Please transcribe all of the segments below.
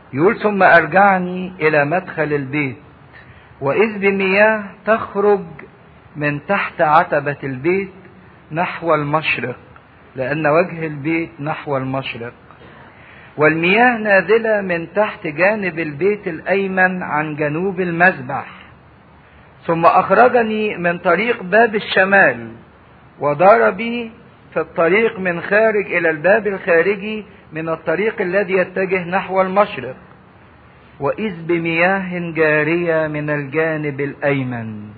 يقول ثم أرجعني إلى مدخل البيت وإذ بمياه تخرج من تحت عتبة البيت نحو المشرق لأن وجه البيت نحو المشرق والمياه نازلة من تحت جانب البيت الأيمن عن جنوب المذبح ثم أخرجني من طريق باب الشمال ودار بي في الطريق من خارج إلى الباب الخارجي من الطريق الذي يتجه نحو المشرق وإذ بمياه جارية من الجانب الأيمن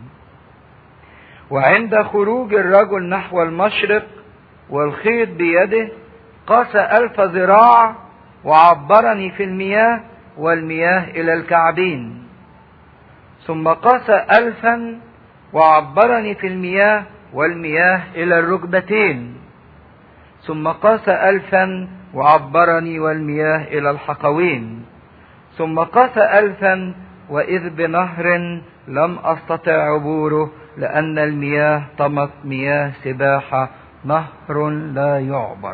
وعند خروج الرجل نحو المشرق والخيط بيده قاس ألف ذراع وعبرني في المياه والمياه إلى الكعبين ثم قاس ألفا وعبرني في المياه والمياه إلى الركبتين ثم قاس ألفا وعبرني والمياه إلى الحقوين ثم قاس ألفا وإذ بنهر لم أستطع عبوره لأن المياه طمت مياه سباحة نهر لا يعبر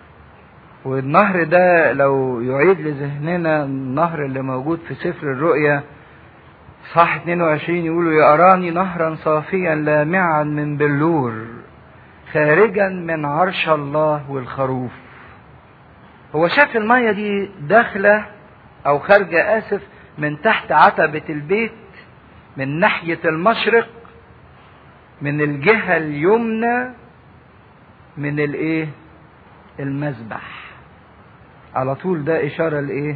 والنهر ده لو يعيد لذهننا النهر اللي موجود في سفر الرؤيا صح 22 يقولوا يراني نهرا صافيا لامعا من بلور خارجا من عرش الله والخروف هو شاف المية دي داخلة او خارجة اسف من تحت عتبة البيت من ناحية المشرق من الجهة اليمنى من الايه المذبح على طول ده اشارة لايه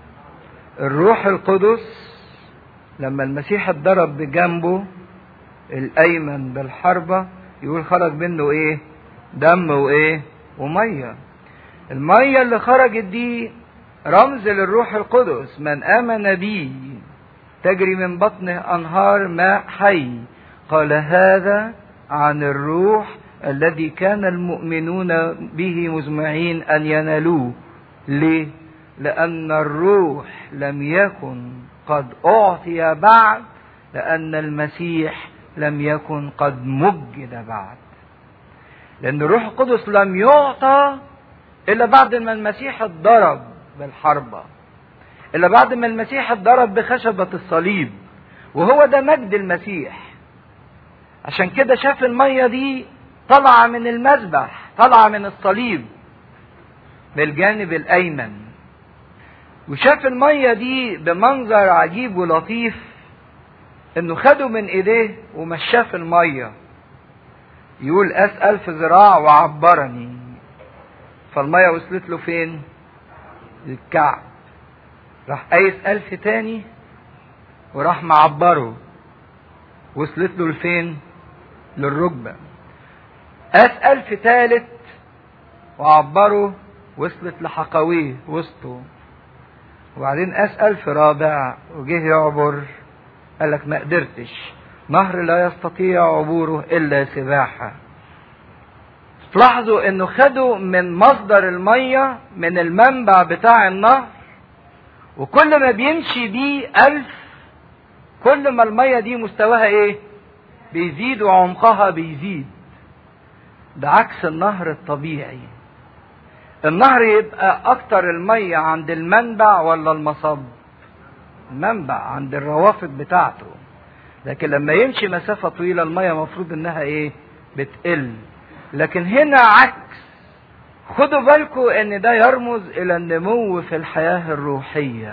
الروح القدس لما المسيح اتضرب بجنبه الايمن بالحربة يقول خرج منه ايه دم وايه ومية المية اللي خرجت دي رمز للروح القدس من امن بي تجري من بطنه انهار ماء حي قال هذا عن الروح الذي كان المؤمنون به مزمعين ان ينالوه ليه لان الروح لم يكن قد اعطي بعد لان المسيح لم يكن قد مجد بعد لان الروح القدس لم يعطى الا بعد ما المسيح اتضرب بالحربة الا بعد ما المسيح اتضرب بخشبة الصليب وهو ده مجد المسيح عشان كده شاف المية دي طالعة من المذبح طالعة من الصليب بالجانب الايمن وشاف المية دي بمنظر عجيب ولطيف انه خده من ايديه ومشاه في المية يقول قاس الف ذراع وعبرني فالمية وصلت له فين للكعب راح قايس الف تاني وراح معبره وصلت له لفين للركبة قاس الف تالت وعبره وصلت لحقويه وسطه وبعدين قاس الف رابع وجه يعبر قال لك ما قدرتش نهر لا يستطيع عبوره الا سباحه تلاحظوا انه خدوا من مصدر المية من المنبع بتاع النهر وكل ما بيمشي بيه ألف كل ما المية دي مستواها ايه بيزيد وعمقها بيزيد ده عكس النهر الطبيعي النهر يبقى اكتر المية عند المنبع ولا المصب المنبع عند الروافد بتاعته لكن لما يمشي مسافة طويلة المية مفروض انها ايه بتقل لكن هنا عكس خدوا بالكم ان ده يرمز الى النمو في الحياة الروحية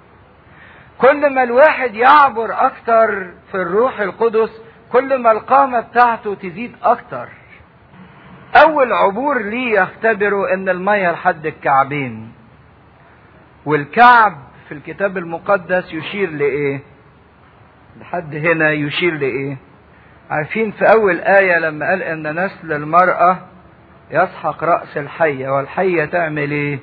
كل ما الواحد يعبر اكتر في الروح القدس كل ما القامة بتاعته تزيد اكتر اول عبور ليه يختبروا ان المية لحد الكعبين والكعب في الكتاب المقدس يشير لايه لحد هنا يشير لايه عارفين في اول آية لما قال ان نسل المرأة يسحق رأس الحية والحية تعمل ايه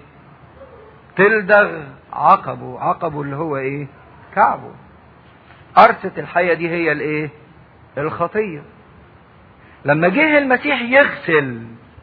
تلدغ عقبه عقبه اللي هو ايه كعبه قرصة الحية دي هي الايه الخطية لما جه المسيح يغسل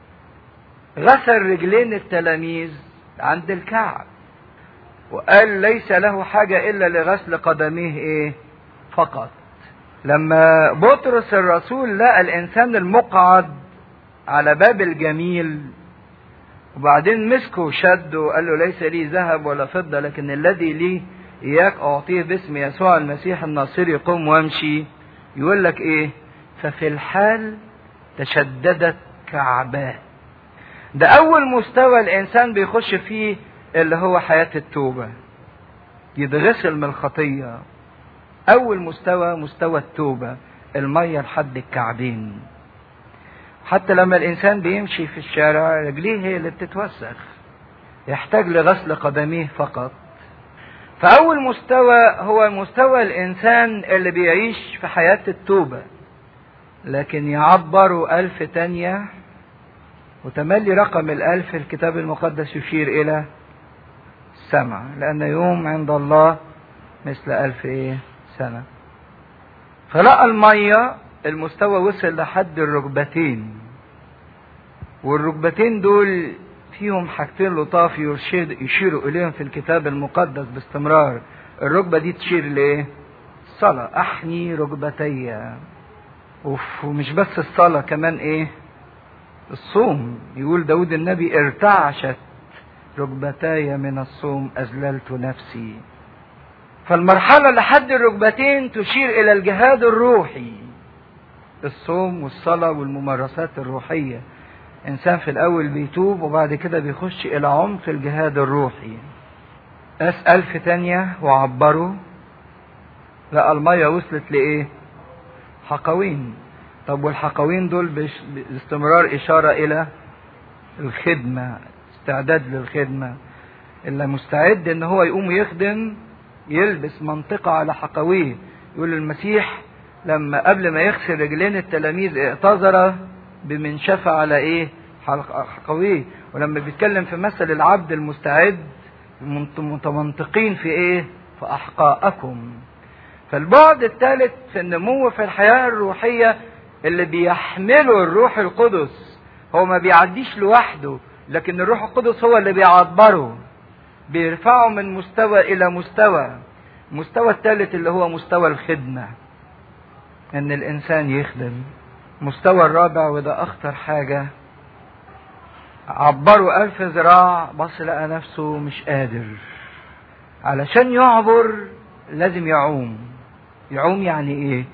غسل رجلين التلاميذ عند الكعب وقال ليس له حاجة إلا لغسل قدميه إيه فقط لما بطرس الرسول لقى الإنسان المقعد على باب الجميل وبعدين مسكه وشده وقال له ليس لي ذهب ولا فضة لكن الذي لي إياك أعطيه باسم يسوع المسيح الناصري قم وامشي يقول لك إيه ففي الحال تشددت كعباه ده أول مستوى الإنسان بيخش فيه اللي هو حياة التوبة يتغسل من الخطية أول مستوى مستوى التوبة المية لحد الكعبين حتى لما الإنسان بيمشي في الشارع رجليه هي اللي بتتوسخ يحتاج لغسل قدميه فقط فأول مستوى هو مستوى الإنسان اللي بيعيش في حياة التوبة لكن يعبروا ألف تانية وتملي رقم الألف في الكتاب المقدس يشير إلى السمع لأن يوم عند الله مثل ألف إيه سنة فلقى المية المستوى وصل لحد الركبتين والركبتين دول فيهم حاجتين لطاف يشيروا إليهم في الكتاب المقدس باستمرار الركبة دي تشير لإيه؟ الصلاة أحني ركبتي أوف ومش بس الصلاة كمان إيه؟ الصوم يقول داود النبي ارتعشت ركبتاي من الصوم أذللت نفسي فالمرحلة لحد الركبتين تشير إلى الجهاد الروحي الصوم والصلاة والممارسات الروحية إنسان في الأول بيتوب وبعد كده بيخش إلى عمق الجهاد الروحي قاس ألف تانية وعبروا لقى المية وصلت لإيه؟ حقوين طب والحقوين دول باستمرار إشارة إلى الخدمة استعداد للخدمة اللي مستعد إن هو يقوم يخدم يلبس منطقة على حقويه يقول المسيح لما قبل ما يغسل رجلين التلاميذ اعتذر بمنشفة على ايه حقويه ولما بيتكلم في مثل العبد المستعد متمنطقين في ايه في احقائكم فالبعد الثالث في النمو في الحياة الروحية اللي بيحمله الروح القدس هو ما بيعديش لوحده لكن الروح القدس هو اللي بيعبره بيرفعه من مستوى الى مستوى المستوى الثالث اللي هو مستوى الخدمة ان الانسان يخدم المستوى الرابع وده اخطر حاجة عبروا الف ذراع بص لقى نفسه مش قادر علشان يعبر لازم يعوم يعوم يعني ايه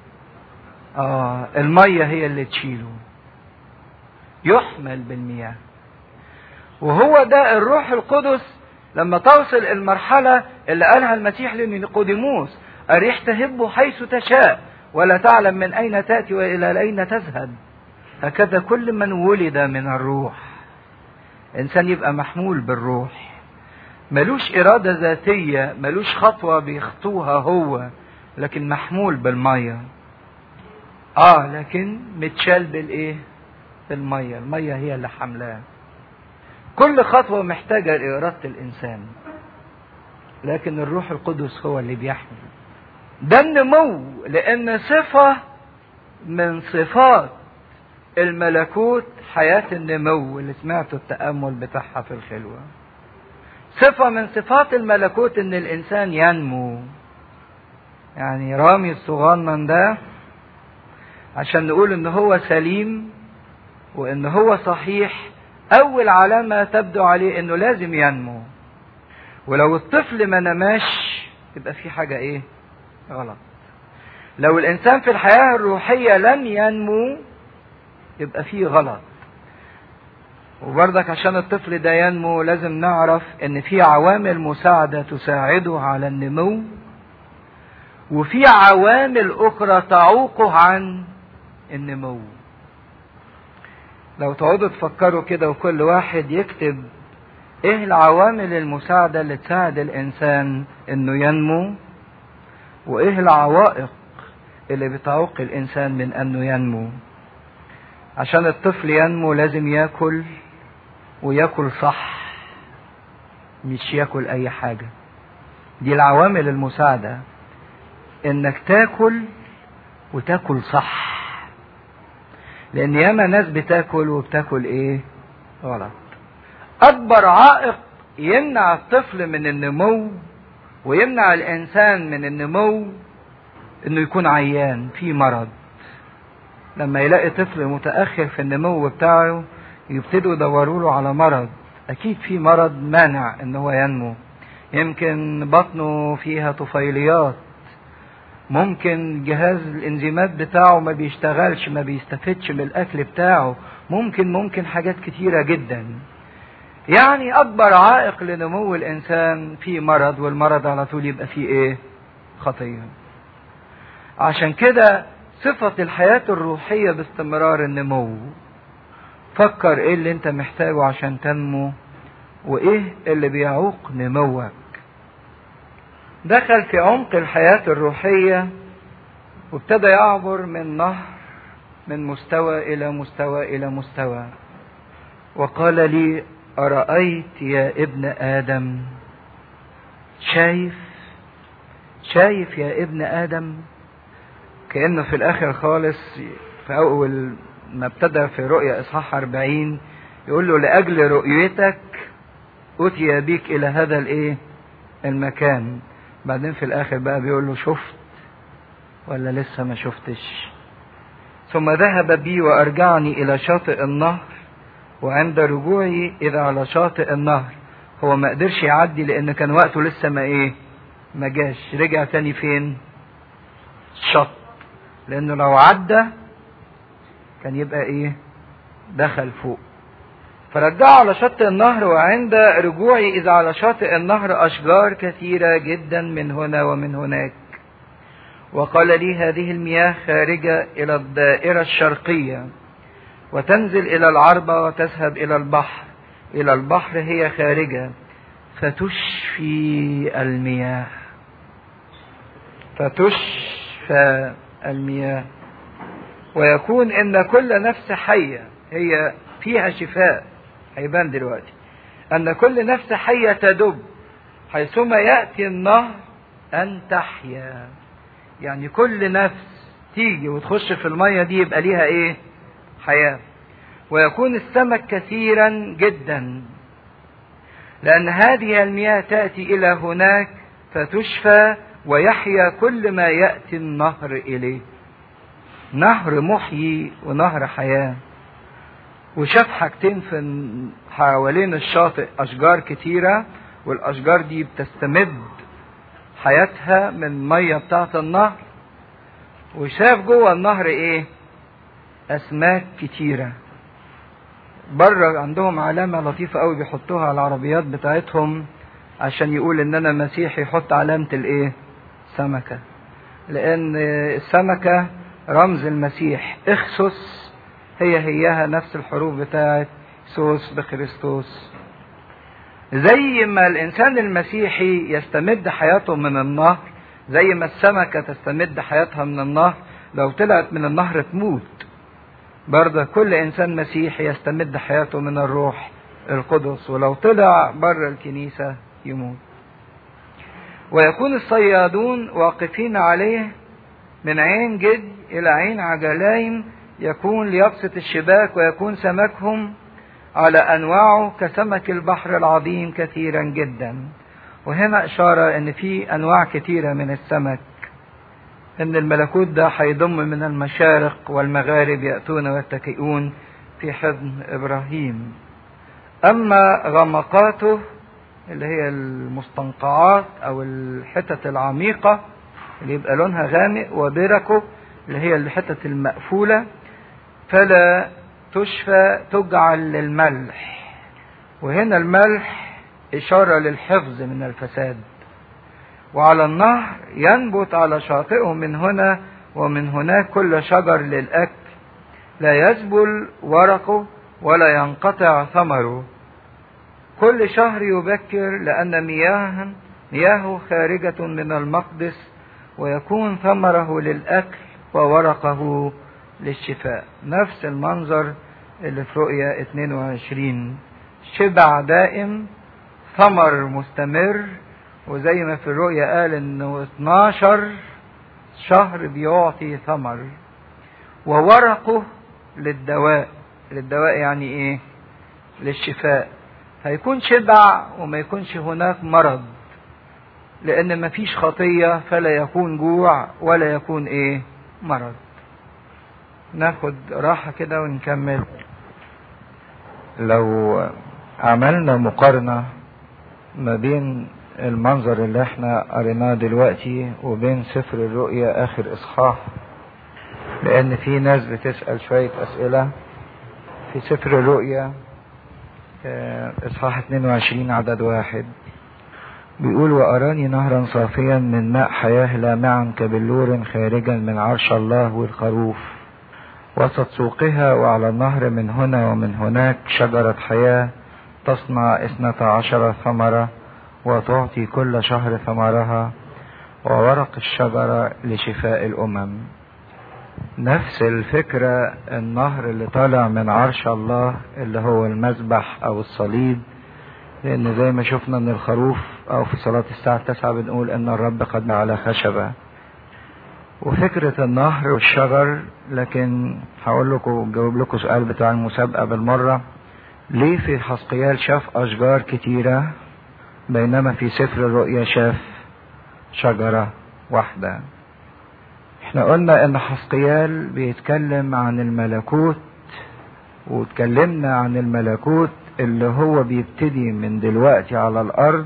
اه المية هي اللي تشيله يحمل بالمياه وهو ده الروح القدس لما توصل المرحلة اللي قالها المسيح لنيقوديموس أريح تهب حيث تشاء ولا تعلم من أين تأتي وإلى أين تذهب هكذا كل من ولد من الروح إنسان يبقى محمول بالروح ملوش إرادة ذاتية ملوش خطوة بيخطوها هو لكن محمول بالمية آه لكن متشال بالإيه بالمية المية هي اللي حملاه كل خطوة محتاجة لإرادة الإنسان لكن الروح القدس هو اللي بيحمل ده النمو لأن صفة من صفات الملكوت حياة النمو اللي سمعت التأمل بتاعها في الخلوة صفة من صفات الملكوت إن الإنسان ينمو يعني رامي الصغنن ده عشان نقول إن هو سليم وإن هو صحيح أول علامة تبدو عليه إنه لازم ينمو ولو الطفل ما نماش يبقى في حاجة إيه؟ غلط. لو الإنسان في الحياة الروحية لم ينمو يبقى في غلط. وبرضك عشان الطفل ده ينمو لازم نعرف إن في عوامل مساعدة تساعده على النمو وفي عوامل أخرى تعوقه عن النمو. لو تقعدوا تفكروا كده وكل واحد يكتب ايه العوامل المساعدة اللي تساعد الانسان انه ينمو وايه العوائق اللي بتعوق الانسان من انه ينمو عشان الطفل ينمو لازم ياكل وياكل صح مش ياكل اي حاجة دي العوامل المساعدة انك تاكل وتاكل صح لان ياما ناس بتاكل وبتاكل ايه غلط اكبر عائق يمنع الطفل من النمو ويمنع الانسان من النمو انه يكون عيان في مرض لما يلاقي طفل متاخر في النمو بتاعه يبتدوا يدوروا له على مرض اكيد في مرض مانع ان هو ينمو يمكن بطنه فيها طفيليات ممكن جهاز الانزيمات بتاعه ما بيشتغلش ما بيستفدش من الاكل بتاعه ممكن ممكن حاجات كتيرة جدا يعني اكبر عائق لنمو الانسان في مرض والمرض على طول يبقى فيه ايه خطية عشان كده صفة الحياة الروحية باستمرار النمو فكر ايه اللي انت محتاجه عشان تنمو وايه اللي بيعوق نموك دخل في عمق الحياة الروحية وابتدى يعبر من نهر من مستوى إلى مستوى إلى مستوى وقال لي أرأيت يا ابن آدم شايف شايف يا ابن آدم كأنه في الآخر خالص في أول ما ابتدى في رؤيا إصحاح 40 يقول له لأجل رؤيتك أتي بك إلى هذا الإيه المكان بعدين في الاخر بقى بيقول له شفت ولا لسه ما شفتش ثم ذهب بي وارجعني الى شاطئ النهر وعند رجوعي اذا على شاطئ النهر هو ما قدرش يعدي لان كان وقته لسه ما ايه ما جاش رجع تاني فين الشط لانه لو عدى كان يبقى ايه دخل فوق فرجعه على شط النهر وعند رجوعي إذا على شاطئ النهر أشجار كثيرة جدا من هنا ومن هناك وقال لي هذه المياه خارجة إلى الدائرة الشرقية وتنزل إلى العربة وتذهب إلى البحر إلى البحر هي خارجة فتشفي المياه فتشفى المياه ويكون إن كل نفس حية هي فيها شفاء هيبان دلوقتي أن كل نفس حية تدب حيثما يأتي النهر أن تحيا يعني كل نفس تيجي وتخش في المية دي يبقى ليها إيه حياة ويكون السمك كثيرا جدا لأن هذه المياه تأتي إلى هناك فتشفى ويحيا كل ما يأتي النهر إليه نهر محيي ونهر حياه وشاف حاجتين في حوالين الشاطئ اشجار كتيرة والاشجار دي بتستمد حياتها من المية بتاعة النهر وشاف جوه النهر ايه اسماك كتيرة بره عندهم علامة لطيفة قوي بيحطوها على العربيات بتاعتهم عشان يقول ان انا مسيحي يحط علامة الايه سمكة لان السمكة رمز المسيح اخسس هي هيها نفس الحروف بتاعت سوس بخريستوس زي ما الانسان المسيحي يستمد حياته من النهر زي ما السمكة تستمد حياتها من النهر لو طلعت من النهر تموت برضه كل انسان مسيحي يستمد حياته من الروح القدس ولو طلع بره الكنيسة يموت ويكون الصيادون واقفين عليه من عين جد الى عين عجلين يكون ليبسط الشباك ويكون سمكهم على انواعه كسمك البحر العظيم كثيرا جدا وهنا اشاره ان في انواع كثيره من السمك ان الملكوت ده هيضم من المشارق والمغارب ياتون ويتكئون في حضن ابراهيم اما غمقاته اللي هي المستنقعات او الحتت العميقه اللي يبقى لونها غامق وبركه اللي هي الحتت المقفوله فلا تشفى تجعل للملح وهنا الملح إشارة للحفظ من الفساد وعلى النهر ينبت على شاطئه من هنا ومن هناك كل شجر للأكل لا يذبل ورقه ولا ينقطع ثمره كل شهر يبكر لأن مياه مياهه خارجة من المقدس ويكون ثمره للأكل وورقه للشفاء نفس المنظر اللي في رؤيا 22 شبع دائم ثمر مستمر وزي ما في الرؤيا قال انه 12 شهر بيعطي ثمر وورقه للدواء للدواء يعني ايه للشفاء هيكون شبع وما يكونش هناك مرض لان ما فيش خطية فلا يكون جوع ولا يكون ايه مرض ناخد راحة كده ونكمل لو عملنا مقارنة ما بين المنظر اللي احنا قريناه دلوقتي وبين سفر الرؤيا اخر اصحاح لان في ناس بتسأل شوية اسئلة في سفر الرؤيا اصحاح 22 عدد واحد بيقول واراني نهرا صافيا من ماء حياة لامعا كبلور خارجا من عرش الله والخروف وسط سوقها وعلى النهر من هنا ومن هناك شجرة حياة تصنع اثنتا عشر ثمرة وتعطي كل شهر ثمرها وورق الشجرة لشفاء الأمم نفس الفكرة النهر اللي طالع من عرش الله اللي هو المذبح أو الصليب لأن زي ما شفنا من الخروف أو في صلاة الساعة التاسعة بنقول إن الرب قد على خشبة وفكرة النهر والشجر لكن هقول لكم جاوب لكم سؤال بتاع المسابقة بالمرة ليه في حسقيال شاف أشجار كتيرة بينما في سفر الرؤيا شاف شجرة واحدة احنا قلنا ان حسقيال بيتكلم عن الملكوت واتكلمنا عن الملكوت اللي هو بيبتدي من دلوقتي على الارض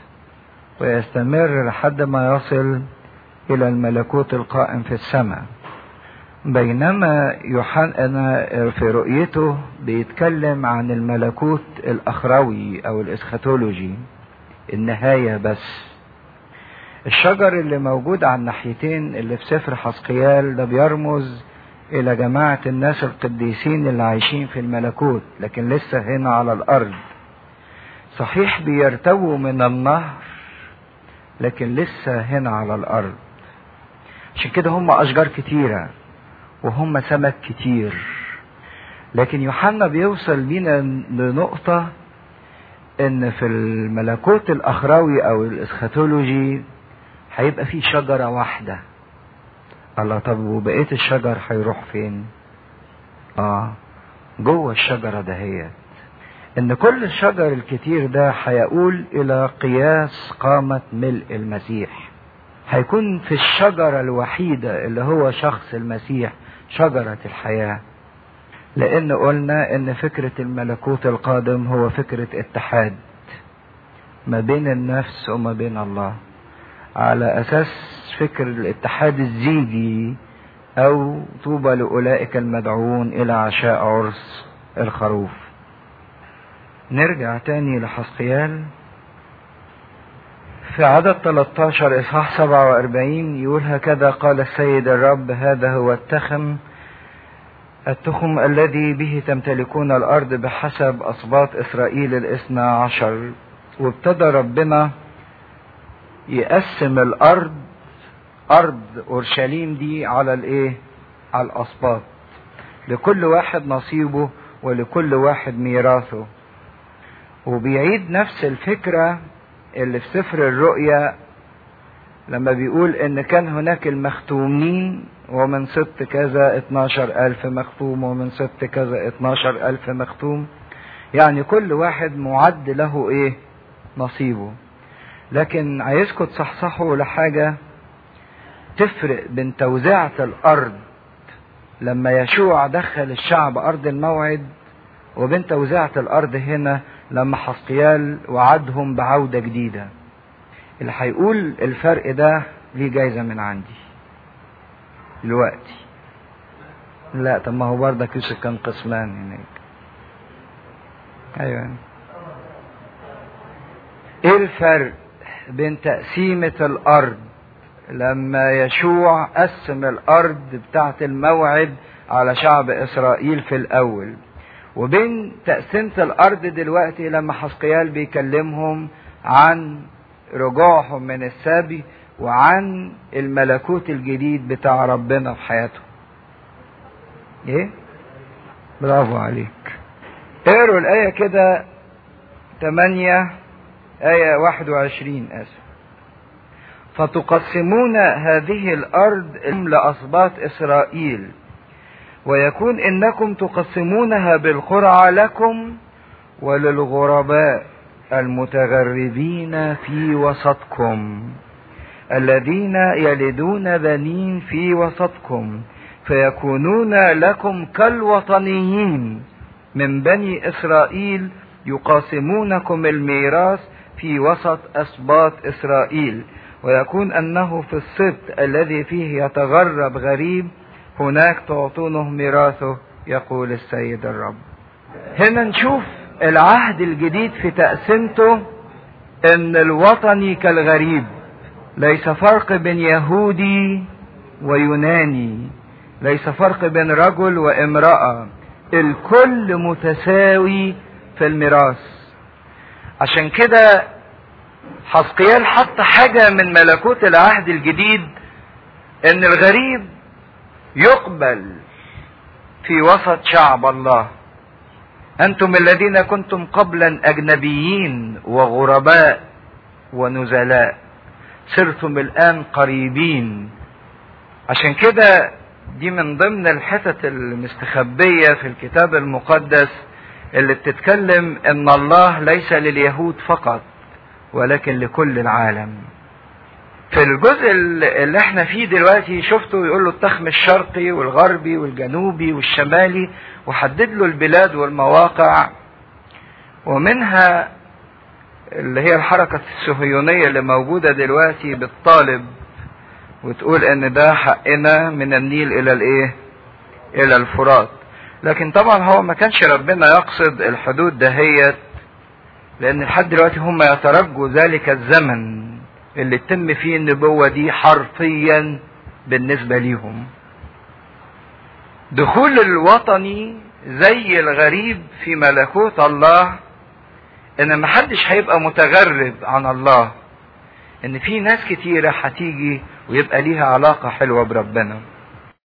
ويستمر لحد ما يصل الى الملكوت القائم في السماء بينما يوحنا في رؤيته بيتكلم عن الملكوت الاخروي او الاسخاتولوجي النهاية بس الشجر اللي موجود على الناحيتين اللي في سفر حسقيال ده بيرمز الى جماعة الناس القديسين اللي عايشين في الملكوت لكن لسه هنا على الارض صحيح بيرتووا من النهر لكن لسه هنا على الارض عشان كده هم اشجار كتيرة وهم سمك كتير لكن يوحنا بيوصل بينا لنقطة ان في الملكوت الاخروي او الاسخاتولوجي هيبقى في شجرة واحدة الله طب وبقية الشجر هيروح فين اه جوه الشجرة دهيت ان كل الشجر الكتير ده هيقول الى قياس قامة ملء المسيح هيكون في الشجرة الوحيدة اللي هو شخص المسيح شجرة الحياة لان قلنا ان فكرة الملكوت القادم هو فكرة اتحاد ما بين النفس وما بين الله على اساس فكر الاتحاد الزيجي او طوبى لاولئك المدعوون الى عشاء عرس الخروف نرجع تاني لحسقيال في عدد 13 اصحاح 47 يقول هكذا قال السيد الرب هذا هو التخم التخم الذي به تمتلكون الارض بحسب اسباط اسرائيل الاثنى عشر وابتدى ربنا يقسم الارض ارض اورشليم دي على الايه على الاسباط لكل واحد نصيبه ولكل واحد ميراثه وبيعيد نفس الفكرة اللي في سفر الرؤيا لما بيقول ان كان هناك المختومين ومن ست كذا 12 ألف مختوم ومن ست كذا 12 ألف مختوم يعني كل واحد معد له ايه نصيبه لكن عايزكم تصحصحوا لحاجة تفرق بين توزيعة الأرض لما يشوع دخل الشعب أرض الموعد وبين توزيعة الأرض هنا لما حسقيال وعدهم بعودة جديدة اللي هيقول الفرق ده ليه جايزة من عندي دلوقتي لا طب ما هو برضك يوسف كان قسمان هناك ايوه ايه الفرق بين تقسيمة الارض لما يشوع قسم الارض بتاعة الموعد على شعب اسرائيل في الاول وبين تقسيمة الارض دلوقتي لما حسقيال بيكلمهم عن رجوعهم من السبي وعن الملكوت الجديد بتاع ربنا في حياتهم ايه برافو عليك اقروا الآية كده 8 آية 21 آسف فتقسمون هذه الأرض لأسباط إسرائيل ويكون إنكم تقسمونها بالقرعة لكم وللغرباء المتغربين في وسطكم الذين يلدون بنين في وسطكم فيكونون لكم كالوطنيين من بني إسرائيل يقاسمونكم الميراث في وسط أسباط إسرائيل ويكون أنه في السبت الذي فيه يتغرب غريب هناك تعطونه ميراثه يقول السيد الرب هنا نشوف العهد الجديد في تقسيمته ان الوطني كالغريب ليس فرق بين يهودي ويوناني ليس فرق بين رجل وامرأة الكل متساوي في الميراث عشان كده حسقيال حط حاجة من ملكوت العهد الجديد ان الغريب يقبل في وسط شعب الله انتم الذين كنتم قبلا اجنبيين وغرباء ونزلاء صرتم الان قريبين عشان كده دي من ضمن الحتت المستخبية في الكتاب المقدس اللي بتتكلم ان الله ليس لليهود فقط ولكن لكل العالم في الجزء اللي احنا فيه دلوقتي شفته يقول له التخم الشرقي والغربي والجنوبي والشمالي وحدد له البلاد والمواقع ومنها اللي هي الحركة الصهيونية اللي موجودة دلوقتي بتطالب وتقول ان ده حقنا من النيل الى الايه الى الفرات لكن طبعا هو ما كانش ربنا يقصد الحدود دهيت لان لحد دلوقتي هم يترجوا ذلك الزمن اللي تتم فيه النبوة دي حرفيا بالنسبة ليهم دخول الوطني زي الغريب في ملكوت الله ان محدش هيبقى متغرب عن الله ان في ناس كتيرة هتيجي ويبقى ليها علاقة حلوة بربنا